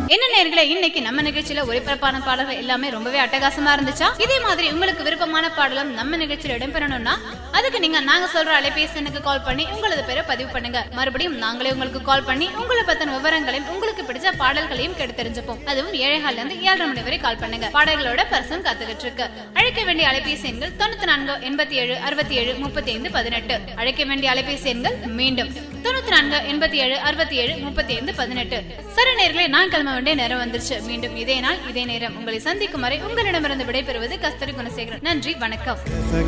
என்ன நேர்களே இன்னைக்கு நம்ம நிகழ்ச்சியில ஒளிபரப்பான பாடல்கள் எல்லாமே ரொம்பவே அட்டகாசமா இருந்துச்சா இதே மாதிரி உங்களுக்கு விருப்பமான பாடலும் நம்ம நிகழ்ச்சியில இடம்பெறணும்னா அதுக்கு நீங்க நாங்க சொல்ற அலைபேசி எண்ணுக்கு கால் பண்ணி உங்களது பேரை பதிவு பண்ணுங்க மறுபடியும் நாங்களே உங்களுக்கு கால் பண்ணி உங்களை பத்தின விவரங்களையும் உங்களுக்கு பிடிச்ச பாடல்களையும் கேட்டு தெரிஞ்சுப்போம் அதுவும் ஏழைகால இருந்து ஏழரை மணி வரை கால் பண்ணுங்க பாடல்களோட பர்சன் காத்துக்கிட்டு இருக்கு அழைக்க வேண்டிய அலைபேசி எண்கள் தொண்ணூத்தி நான்கு எண்பத்தி ஏழு அறுபத்தி ஏழு முப்பத்தி ஐந்து பதினெட்டு அழைக்க வேண்டிய அலைபேசி எண்கள் மீண்டும் தொண்ணூத்தி நான்கு எண்பத்தி ஏழு அறுபத்தி ஏழு முப்பத்தி ஐந்து பதினெட்டு சரி நேர்களே நான் கிளம்ப வேண்டிய நேரம் வந்துருச்சு மீண்டும் இதே நாள் இதே நேரம் உங்களை சந்திக்கும் வரை உங்களிடமிருந்து விடைபெறுவது கஸ்தரி குணசேகரன் நன்றி வணக்கம் சக